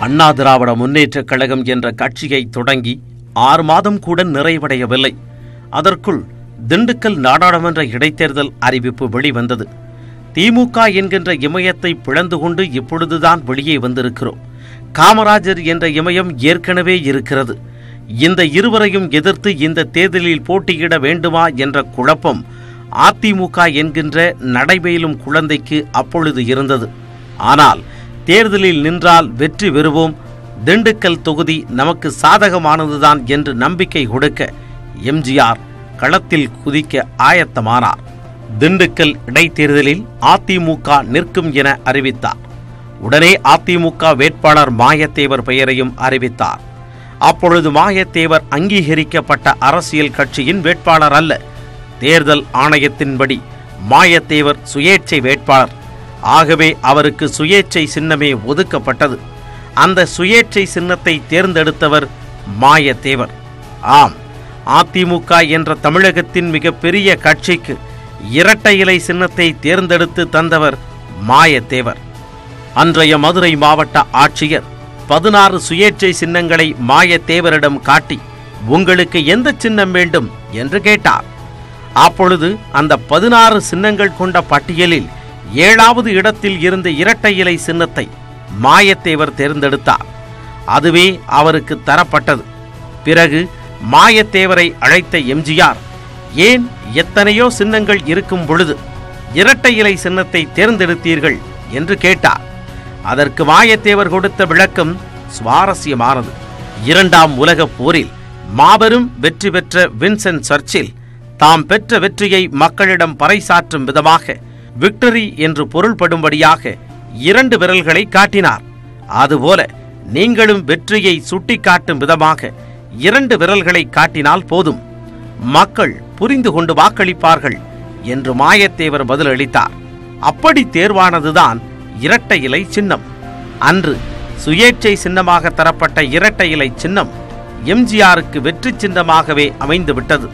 அண்ணா திராவிட முன்னேற்றக் கழகம் என்ற கட்சியை தொடங்கி ஆறு மாதம் கூட நிறைவடையவில்லை அதற்குள் திண்டுக்கல் நாடாளுமன்ற இடைத்தேர்தல் அறிவிப்பு வெளிவந்தது திமுக என்கின்ற இமயத்தை பிளந்து கொண்டு இப்பொழுதுதான் வெளியே வந்திருக்கிறோம் காமராஜர் என்ற இமயம் ஏற்கனவே இருக்கிறது இந்த இருவரையும் எதிர்த்து இந்த தேர்தலில் போட்டியிட வேண்டுமா என்ற குழப்பம் அதிமுக என்கின்ற நடைபெயிலும் குழந்தைக்கு அப்பொழுது இருந்தது ஆனால் தேர்தலில் நின்றால் வெற்றி பெறுவோம் திண்டுக்கல் தொகுதி நமக்கு சாதகமானதுதான் என்று நம்பிக்கை கொடுக்க எம்ஜிஆர் களத்தில் குதிக்க ஆயத்தமானார் திண்டுக்கல் இடைத்தேர்தலில் அதிமுக நிற்கும் என அறிவித்தார் உடனே அதிமுக வேட்பாளர் மாயத்தேவர் பெயரையும் அறிவித்தார் அப்பொழுது மாயத்தேவர் அங்கீகரிக்கப்பட்ட அரசியல் கட்சியின் வேட்பாளர் அல்ல தேர்தல் ஆணையத்தின்படி மாயத்தேவர் சுயேட்சை வேட்பாளர் ஆகவே அவருக்கு சுயேட்சை சின்னமே ஒதுக்கப்பட்டது அந்த சுயேட்சை சின்னத்தை தேர்ந்தெடுத்தவர் மாயத்தேவர் ஆம் அதிமுக என்ற தமிழகத்தின் மிகப்பெரிய கட்சிக்கு இரட்டை இலை சின்னத்தை தேர்ந்தெடுத்து தந்தவர் மாயத்தேவர் அன்றைய மதுரை மாவட்ட ஆட்சியர் பதினாறு சுயேட்சை சின்னங்களை மாயத்தேவரிடம் காட்டி உங்களுக்கு எந்த சின்னம் வேண்டும் என்று கேட்டார் அப்பொழுது அந்த பதினாறு சின்னங்கள் கொண்ட பட்டியலில் ஏழாவது இடத்தில் இருந்த இரட்டை இலை சின்னத்தை மாயத்தேவர் தேர்ந்தெடுத்தார் அதுவே அவருக்கு தரப்பட்டது பிறகு மாயத்தேவரை அழைத்த எம்ஜிஆர் ஏன் எத்தனையோ சின்னங்கள் இருக்கும் பொழுது இரட்டை இலை சின்னத்தை தேர்ந்தெடுத்தீர்கள் என்று கேட்டார் அதற்கு மாயத்தேவர் கொடுத்த விளக்கம் சுவாரஸ்யமானது இரண்டாம் உலகப் போரில் மாபெரும் வெற்றி பெற்ற வின்சென்ட் சர்ச்சில் தாம் பெற்ற வெற்றியை மக்களிடம் பறைசாற்றும் விதமாக விக்டரி என்று பொருள்படும்படியாக இரண்டு விரல்களை காட்டினார் அதுபோல நீங்களும் வெற்றியை சுட்டிக்காட்டும் விதமாக இரண்டு விரல்களை காட்டினால் போதும் மக்கள் புரிந்து கொண்டு வாக்களிப்பார்கள் என்று மாயத்தேவர் பதிலளித்தார் அப்படி தேர்வானதுதான் இரட்டை இலை சின்னம் அன்று சுயேட்சை சின்னமாக தரப்பட்ட இரட்டை இலை சின்னம் எம்ஜிஆருக்கு வெற்றி சின்னமாகவே அமைந்துவிட்டது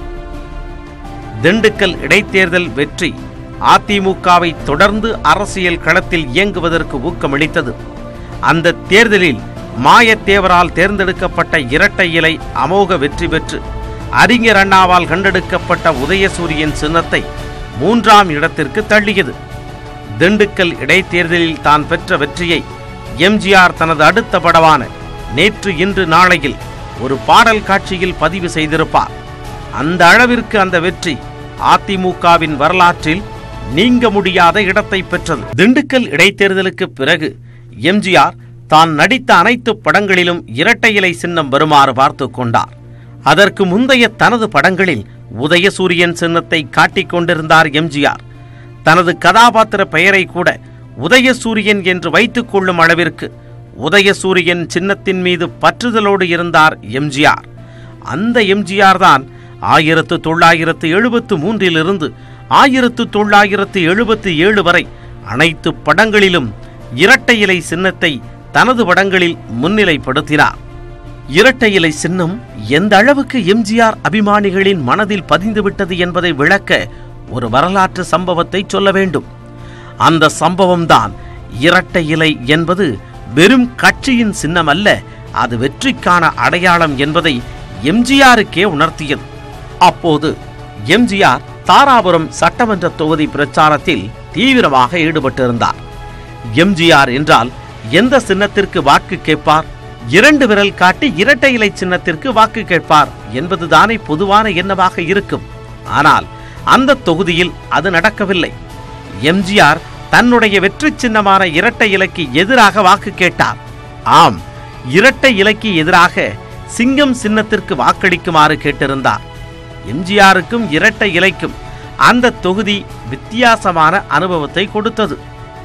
திண்டுக்கல் இடைத்தேர்தல் வெற்றி அதிமுகவை தொடர்ந்து அரசியல் களத்தில் இயங்குவதற்கு ஊக்கமளித்தது அந்த தேர்தலில் மாயத்தேவரால் தேர்ந்தெடுக்கப்பட்ட இரட்டை இலை அமோக வெற்றி பெற்று அறிஞர் அண்ணாவால் கண்டெடுக்கப்பட்ட உதயசூரியன் சின்னத்தை மூன்றாம் இடத்திற்கு தள்ளியது திண்டுக்கல் இடைத்தேர்தலில் தான் பெற்ற வெற்றியை எம்ஜிஆர் தனது அடுத்த படவான நேற்று இன்று நாளையில் ஒரு பாடல் காட்சியில் பதிவு செய்திருப்பார் அந்த அளவிற்கு அந்த வெற்றி அதிமுகவின் வரலாற்றில் நீங்க முடியாத இடத்தை பெற்றது திண்டுக்கல் இடைத்தேர்தலுக்கு பிறகு எம்ஜிஆர் தான் நடித்த அனைத்து படங்களிலும் இரட்டை இலை சின்னம் வருமாறு பார்த்து கொண்டார் அதற்கு முந்தைய தனது படங்களில் உதயசூரியன் சின்னத்தை காட்டிக் கொண்டிருந்தார் எம்ஜிஆர் தனது கதாபாத்திர பெயரை கூட உதயசூரியன் என்று வைத்துக் கொள்ளும் அளவிற்கு உதயசூரியன் சின்னத்தின் மீது பற்றுதலோடு இருந்தார் எம்ஜிஆர் அந்த எம்ஜிஆர் தான் ஆயிரத்து தொள்ளாயிரத்து எழுபத்து மூன்றிலிருந்து ஆயிரத்து தொள்ளாயிரத்து எழுபத்து ஏழு வரை அனைத்து படங்களிலும் இரட்டை இலை சின்னத்தை தனது படங்களில் முன்னிலைப்படுத்தினார் இரட்டை இலை சின்னம் எந்த அளவுக்கு எம்ஜிஆர் அபிமானிகளின் மனதில் பதிந்துவிட்டது என்பதை விளக்க ஒரு வரலாற்று சம்பவத்தை சொல்ல வேண்டும் அந்த சம்பவம்தான் இரட்டை இலை என்பது வெறும் கட்சியின் சின்னம் அல்ல அது வெற்றிக்கான அடையாளம் என்பதை எம்ஜிஆருக்கே உணர்த்தியது அப்போது எம்ஜிஆர் தாராபுரம் சட்டமன்ற தொகுதி பிரச்சாரத்தில் தீவிரமாக ஈடுபட்டிருந்தார் எம்ஜிஆர் என்றால் எந்த சின்னத்திற்கு வாக்கு கேட்பார் இரண்டு விரல் காட்டி இரட்டை இலை சின்னத்திற்கு வாக்கு கேட்பார் என்பதுதானே பொதுவான எண்ணமாக இருக்கும் ஆனால் அந்த தொகுதியில் அது நடக்கவில்லை எம்ஜிஆர் தன்னுடைய வெற்றி சின்னமான இரட்டை இலைக்கு எதிராக வாக்கு கேட்டார் ஆம் இரட்டை இலைக்கு எதிராக சிங்கம் சின்னத்திற்கு வாக்களிக்குமாறு கேட்டிருந்தார் எம்ஜிஆருக்கும் இரட்டை இலைக்கும் அந்த தொகுதி வித்தியாசமான அனுபவத்தை கொடுத்தது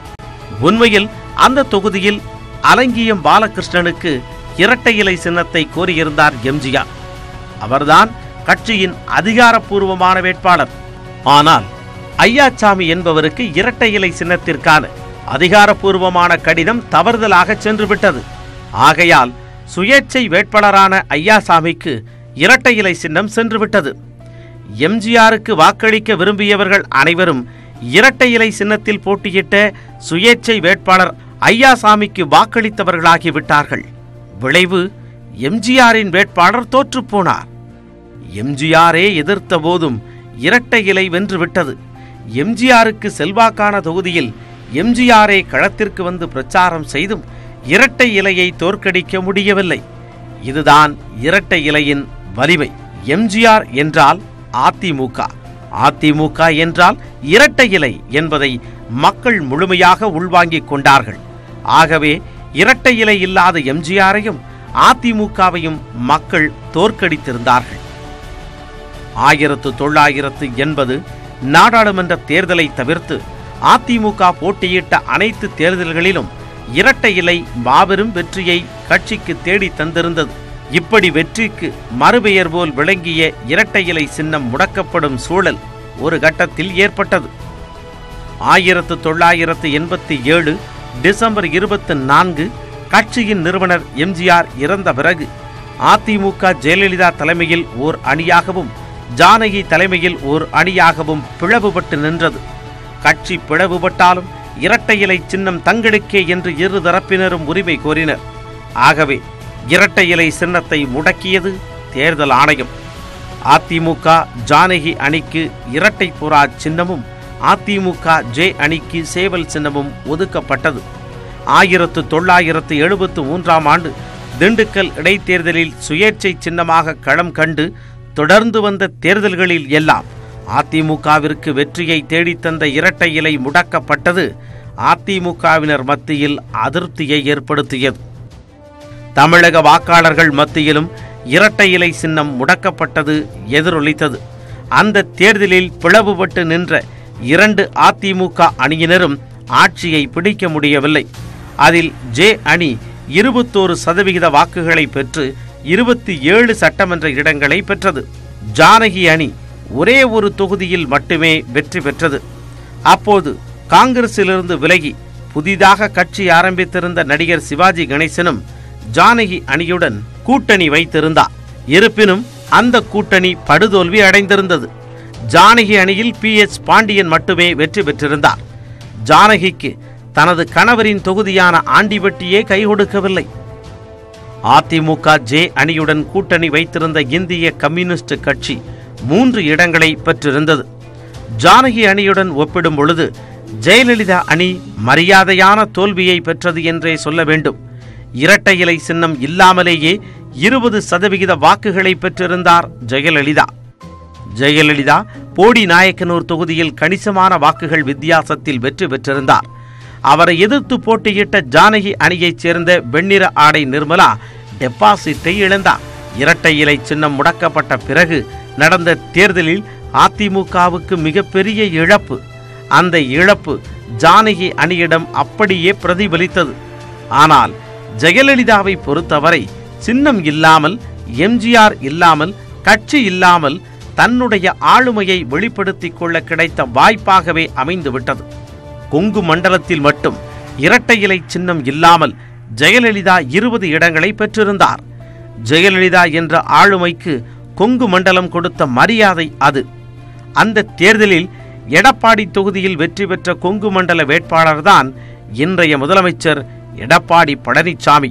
உண்மையில் அந்த தொகுதியில் அலங்கியம் பாலகிருஷ்ணனுக்கு இரட்டை இலை சின்னத்தை கோரியிருந்தார் எம்ஜிஆர் அவர்தான் கட்சியின் அதிகாரப்பூர்வமான வேட்பாளர் ஆனால் ஐயாச்சாமி என்பவருக்கு இரட்டை இலை சின்னத்திற்கான அதிகாரப்பூர்வமான கடிதம் தவறுதலாக சென்றுவிட்டது ஆகையால் சுயேட்சை வேட்பாளரான ஐயாசாமிக்கு இரட்டை இலை சின்னம் சென்றுவிட்டது எம்ஜிஆருக்கு வாக்களிக்க விரும்பியவர்கள் அனைவரும் இரட்டை இலை சின்னத்தில் போட்டியிட்ட சுயேட்சை வேட்பாளர் ஐயாசாமிக்கு வாக்களித்தவர்களாகி விட்டார்கள் விளைவு எம்ஜிஆரின் வேட்பாளர் தோற்றுப் போனார் எம்ஜிஆரே எதிர்த்த போதும் இரட்டை இலை வென்று விட்டது எம்ஜிஆருக்கு செல்வாக்கான தொகுதியில் எம்ஜிஆரே களத்திற்கு வந்து பிரச்சாரம் செய்தும் இரட்டை இலையை தோற்கடிக்க முடியவில்லை இதுதான் இரட்டை இலையின் வலிமை எம்ஜிஆர் என்றால் அதிமுக அதிமுக என்றால் இரட்டை இலை என்பதை மக்கள் முழுமையாக உள்வாங்கிக் கொண்டார்கள் ஆகவே இரட்டை இலை இல்லாத எம்ஜிஆரையும் அதிமுகவையும் மக்கள் தோற்கடித்திருந்தார்கள் ஆயிரத்து தொள்ளாயிரத்து எண்பது நாடாளுமன்ற தேர்தலை தவிர்த்து அதிமுக போட்டியிட்ட அனைத்து தேர்தல்களிலும் இரட்டை இலை மாபெரும் வெற்றியை கட்சிக்கு தேடி தந்திருந்தது இப்படி வெற்றிக்கு மறுபெயர் போல் விளங்கிய இரட்டை இலை சின்னம் முடக்கப்படும் சூழல் ஒரு கட்டத்தில் ஏற்பட்டது ஆயிரத்து தொள்ளாயிரத்து எண்பத்தி ஏழு டிசம்பர் இருபத்தி நான்கு கட்சியின் நிறுவனர் எம்ஜிஆர் இறந்த பிறகு அதிமுக ஜெயலலிதா தலைமையில் ஓர் அணியாகவும் ஜானகி தலைமையில் ஓர் அணியாகவும் பிளவுபட்டு நின்றது கட்சி பிளவுபட்டாலும் இரட்டை இலை சின்னம் தங்களுக்கே என்று இரு தரப்பினரும் உரிமை கோரினர் ஆகவே இரட்டை இலை சின்னத்தை முடக்கியது தேர்தல் ஆணையம் அதிமுக ஜானகி அணிக்கு இரட்டை புறா சின்னமும் அதிமுக ஜே அணிக்கு சேவல் சின்னமும் ஒதுக்கப்பட்டது ஆயிரத்து தொள்ளாயிரத்து எழுபத்து மூன்றாம் ஆண்டு திண்டுக்கல் இடைத்தேர்தலில் சுயேட்சை சின்னமாக களம் கண்டு தொடர்ந்து வந்த தேர்தல்களில் எல்லாம் அதிமுகவிற்கு வெற்றியை தேடித்தந்த இரட்டை இலை முடக்கப்பட்டது அதிமுகவினர் மத்தியில் அதிருப்தியை ஏற்படுத்தியது தமிழக வாக்காளர்கள் மத்தியிலும் இரட்டை இலை சின்னம் முடக்கப்பட்டது எதிரொலித்தது அந்த தேர்தலில் பிளவுபட்டு நின்ற இரண்டு அதிமுக அணியினரும் ஆட்சியை பிடிக்க முடியவில்லை அதில் ஜே அணி இருபத்தோரு சதவிகித வாக்குகளை பெற்று இருபத்தி ஏழு சட்டமன்ற இடங்களை பெற்றது ஜானகி அணி ஒரே ஒரு தொகுதியில் மட்டுமே வெற்றி பெற்றது அப்போது காங்கிரசிலிருந்து விலகி புதிதாக கட்சி ஆரம்பித்திருந்த நடிகர் சிவாஜி கணேசனும் ஜானகி அணியுடன் கூட்டணி வைத்திருந்தார் இருப்பினும் அந்த கூட்டணி படுதோல்வி அடைந்திருந்தது ஜானகி அணியில் பி எச் பாண்டியன் மட்டுமே வெற்றி பெற்றிருந்தார் ஜானகிக்கு தனது கணவரின் தொகுதியான ஆண்டிவட்டியே கை கொடுக்கவில்லை அதிமுக ஜே அணியுடன் கூட்டணி வைத்திருந்த இந்திய கம்யூனிஸ்ட் கட்சி மூன்று இடங்களை பெற்றிருந்தது ஜானகி அணியுடன் ஒப்பிடும் பொழுது ஜெயலலிதா அணி மரியாதையான தோல்வியை பெற்றது என்றே சொல்ல வேண்டும் இரட்டை இலை சின்னம் இல்லாமலேயே இருபது சதவிகித வாக்குகளை பெற்றிருந்தார் ஜெயலலிதா ஜெயலலிதா போடி நாயக்கனூர் தொகுதியில் கணிசமான வாக்குகள் வித்தியாசத்தில் வெற்றி பெற்றிருந்தார் அவரை எதிர்த்து போட்டியிட்ட ஜானகி அணியைச் சேர்ந்த வெண்ணிற ஆடை நிர்மலா டெபாசிட்டை இழந்தார் இரட்டை இலை சின்னம் முடக்கப்பட்ட பிறகு நடந்த தேர்தலில் அதிமுகவுக்கு மிகப்பெரிய இழப்பு அந்த இழப்பு ஜானகி அணியிடம் அப்படியே பிரதிபலித்தது ஆனால் ஜெயலலிதாவை பொறுத்தவரை சின்னம் இல்லாமல் எம்ஜிஆர் இல்லாமல் கட்சி இல்லாமல் தன்னுடைய ஆளுமையை வெளிப்படுத்திக் கொள்ள கிடைத்த வாய்ப்பாகவே அமைந்துவிட்டது கொங்கு மண்டலத்தில் மட்டும் இரட்டை இலை சின்னம் இல்லாமல் ஜெயலலிதா இருபது இடங்களை பெற்றிருந்தார் ஜெயலலிதா என்ற ஆளுமைக்கு கொங்கு மண்டலம் கொடுத்த மரியாதை அது அந்த தேர்தலில் எடப்பாடி தொகுதியில் வெற்றி பெற்ற கொங்கு மண்டல வேட்பாளர்தான் இன்றைய முதலமைச்சர் எடப்பாடி பழனிசாமி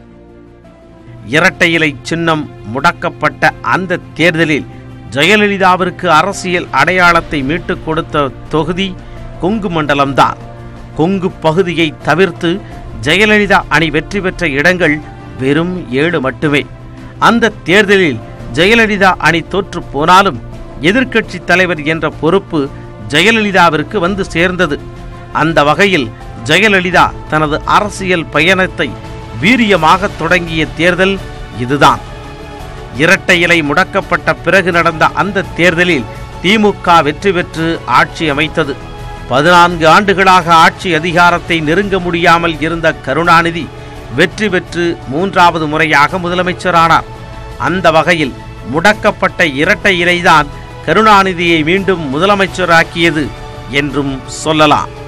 இரட்டை இலை சின்னம் முடக்கப்பட்ட அந்த தேர்தலில் ஜெயலலிதாவிற்கு அரசியல் அடையாளத்தை மீட்டுக் கொடுத்த தொகுதி கொங்கு மண்டலம்தான் கொங்கு பகுதியை தவிர்த்து ஜெயலலிதா அணி வெற்றி பெற்ற இடங்கள் வெறும் ஏழு மட்டுமே அந்த தேர்தலில் ஜெயலலிதா அணி தோற்று போனாலும் எதிர்க்கட்சி தலைவர் என்ற பொறுப்பு ஜெயலலிதாவிற்கு வந்து சேர்ந்தது அந்த வகையில் ஜெயலலிதா தனது அரசியல் பயணத்தை வீரியமாக தொடங்கிய தேர்தல் இதுதான் இரட்டை இலை முடக்கப்பட்ட பிறகு நடந்த அந்த தேர்தலில் திமுக வெற்றி பெற்று ஆட்சி அமைத்தது பதினான்கு ஆண்டுகளாக ஆட்சி அதிகாரத்தை நெருங்க முடியாமல் இருந்த கருணாநிதி வெற்றி பெற்று மூன்றாவது முறையாக முதலமைச்சரானார் அந்த வகையில் முடக்கப்பட்ட இரட்டை இலைதான் கருணாநிதியை மீண்டும் முதலமைச்சராக்கியது என்றும் சொல்லலாம்